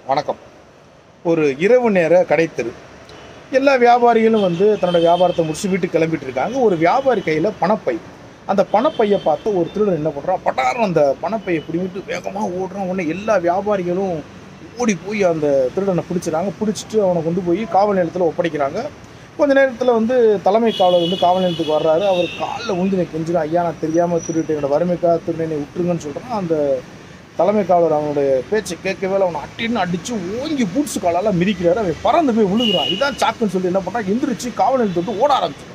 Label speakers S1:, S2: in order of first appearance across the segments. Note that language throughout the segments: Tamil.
S1: வணக்கம் ஒரு இரவு நேர கடைத்தெரு எல்லா வியாபாரிகளும் வந்து தன்னோட வியாபாரத்தை முடிச்சு வீட்டுக்கு கிளம்பிட்டு இருக்காங்க ஒரு வியாபாரி கையில் பணப்பை அந்த பணப்பையை பார்த்து ஒரு திருடன் என்ன பண்ணுறான் பட்டாரம் அந்த பணப்பையை பிடிங்கிட்டு வேகமாக ஓடுறான் உடனே எல்லா வியாபாரிகளும் ஓடி போய் அந்த திருடனை பிடிச்சிறாங்க பிடிச்சிட்டு அவனை கொண்டு போய் காவல் நிலையத்தில் ஒப்படைக்கிறாங்க கொஞ்ச நேரத்தில் வந்து தலைமை காவலர் வந்து காவல் நிலையத்துக்கு வர்றாரு அவர் காலில் உந்து கெஞ்சிடும் ஐயா நான் தெரியாமல் திருட்டு என்னோட வறுமைக்காக திருடனை விட்டுருங்கன்னு சொல்கிறான் அந்த தலைமை காவலர் அவனுடைய பேச்சை கேட்கவே இல்லை அவனை அட்டின்னு அடித்து ஓங்கி பூட்ஸ் காலால் மிதிக்கிறாரு அவன் பறந்து போய் விழுகுறான் இதான் சாக்குன்னு சொல்லி என்ன பண்ணுறான் எந்திரிச்சு காவல் நிலையத்தை விட்டு ஓட ஆரம்பிச்சிடும்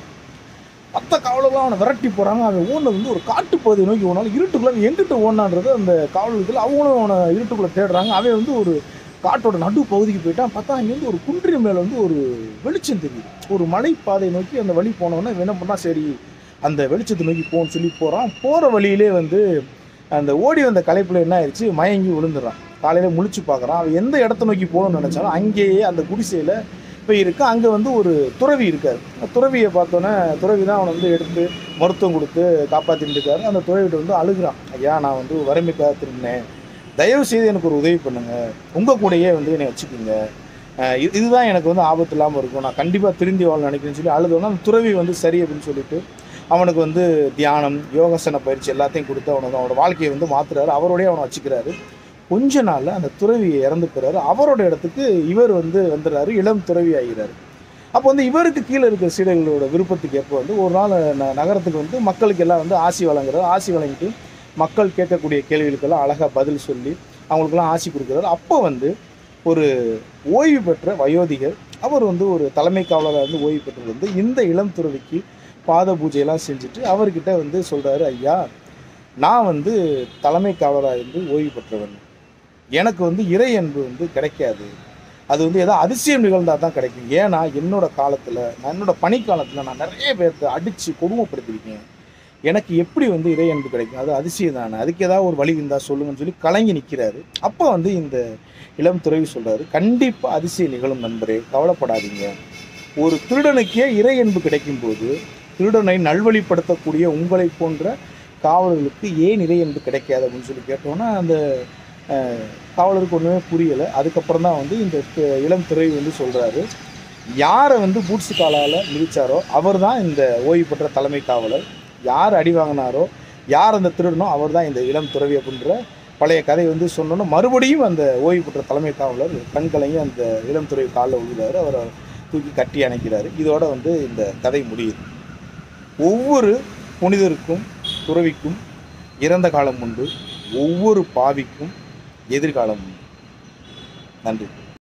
S1: மற்ற காவலர்லாம் அவனை விரட்டி போகிறாங்க அவன் ஓடினது வந்து ஒரு காட்டுப்பகுதியை நோக்கி ஓனாலும் இருட்டுக்குள்ளே அவன் எங்கிட்ட ஓடினான்றது அந்த காவலர்கள் அவங்களும் அவனை இருட்டுக்குள்ளே தேடுறாங்க அவன் வந்து ஒரு காட்டோட நடு பகுதிக்கு போயிட்டான் பார்த்தா அங்கேருந்து ஒரு குன்றின் மேலே வந்து ஒரு வெளிச்சம் தெரியுது ஒரு மலைப்பாதையை நோக்கி அந்த வழி போனவொடனே இவன் என்ன பண்ணால் சரி அந்த வெளிச்சத்தை நோக்கி போன்னு சொல்லி போகிறான் போகிற வழியிலே வந்து அந்த ஓடி வந்த களைப்பில் என்ன ஆயிடுச்சு மயங்கி விழுந்துடுறான் காலையில் முழிச்சு பார்க்குறான் அவன் எந்த இடத்த நோக்கி போகணும்னு நினச்சாலும் அங்கேயே அந்த குடிசையில் போய் இருக்கு அங்கே வந்து ஒரு துறவி இருக்கார் துறவியை பார்த்தோன்னே துறவி தான் அவனை வந்து எடுத்து மருத்துவம் கொடுத்து காப்பாற்றிட்டு இருக்காரு அந்த துறவிட்ட வந்து அழுகுறான் ஐயா நான் வந்து வறுமைக்காக திரும்பினேன் தயவு செய்து எனக்கு ஒரு உதவி பண்ணுங்க உங்கள் கூடயே வந்து என்னை வச்சுக்கோங்க அஹ் இது- இதுதான் எனக்கு வந்து ஆபத்து இல்லாமல் இருக்கும் நான் கண்டிப்பாக திருந்தி வாழ நினைக்கிறேன்னு சொல்லி அழுதோன்னா அந்த துறவி வந்து சரி அப்படின்னு சொல்லிட்டு அவனுக்கு வந்து தியானம் யோகாசன பயிற்சி எல்லாத்தையும் கொடுத்து அவனுக்கு அவனோட வாழ்க்கையை வந்து மாத்துறாரு அவரோடய அவனை வச்சுக்கிறாரு கொஞ்ச நாளில் அந்த துறவி இறந்து போறாரு அவரோட இடத்துக்கு இவர் வந்து வந்துடுறாரு இளம் துறவி ஆகிறாரு அப்போ வந்து இவருக்கு கீழே இருக்கிற சீடர்களோட விருப்பத்துக்கு ஏற்ப வந்து ஒரு நாள் ந- நகரத்துக்கு வந்து மக்களுக்கு எல்லாம் வந்து ஆசி வழங்குறாரு ஆசி வழங்கிட்டு மக்கள் கேட்கக்கூடிய கேள்விகளுக்கெல்லாம் அழகாக பதில் சொல்லி அவங்களுக்கெல்லாம் ஆசி கொடுக்குறாரு அப்போ வந்து ஒரு ஓய்வு பெற்ற வயோதிகர் அவர் வந்து ஒரு தலைமை காவலராக இருந்து ஓய்வு பெற்றது வந்து இந்த இளம் துறவிக்கு பாத பூஜையெல்லாம் செஞ்சுட்டு அவர்கிட்ட வந்து சொல்கிறாரு ஐயா நான் வந்து தலைமை காவலராக இருந்து ஓய்வு பெற்றவன் எனக்கு வந்து இறை அன்பு வந்து கிடைக்காது அது வந்து ஏதோ அதிசயம் நிகழ்ந்தால் தான் கிடைக்கும் ஏன்னா என்னோட காலத்தில் நான் என்னோட பணிக்காலத்தில் நான் நிறைய பேர்த்த அடித்து கொடுமைப்படுத்திருக்கேன் எனக்கு எப்படி வந்து இறை அன்பு கிடைக்கும் அது அதிசயம் தானே அதுக்கு ஏதாவது ஒரு வழி இருந்தால் சொல்லுங்கன்னு சொல்லி கலங்கி நிற்கிறாரு அப்போ வந்து இந்த இளம் துறவி சொல்கிறாரு கண்டிப்பாக அதிசயம் நிகழும் நண்பரே கவலைப்படாதீங்க ஒரு திருடனுக்கே இறை அன்பு கிடைக்கும்போது திருடனை நல்வழிப்படுத்தக்கூடிய உங்களை போன்ற காவலர்களுக்கு ஏன் இறை அன்பு கிடைக்காது அப்படின்னு சொல்லி கேட்டோன்னா அந்த அஹ், காவலருக்கு ஒன்றுமே புரியலை அதுக்கப்புறம் தான் வந்து இந்த து- இளம் துறவி வந்து சொல்கிறாரு யாரை வந்து பூட்ஸ் காலால் மிதிச்சாரோ அவர் தான் இந்த ஓய்வு பெற்ற தலைமை காவலர் யார் அடி வாங்கினாரோ யார் அந்த திருடனோ அவர் தான் இந்த இளம் துறவி அப்படின்ற பழைய கதை வந்து சொன்னோன்னா மறுபடியும் அந்த ஓய்வு பெற்ற தலைமை காவலர் கண்கலங்கி அந்த இளம் துறவி காலில் விழுகிறாரு அவரை தூக்கி கட்டி அணைக்கிறாரு இதோட வந்து இந்த கதை முடியுது ஒவ்வொரு புனிதருக்கும் துறவிக்கும் இறந்த காலம் உண்டு ஒவ்வொரு பாவிக்கும் எதிர்காலம் உண்டு நன்றி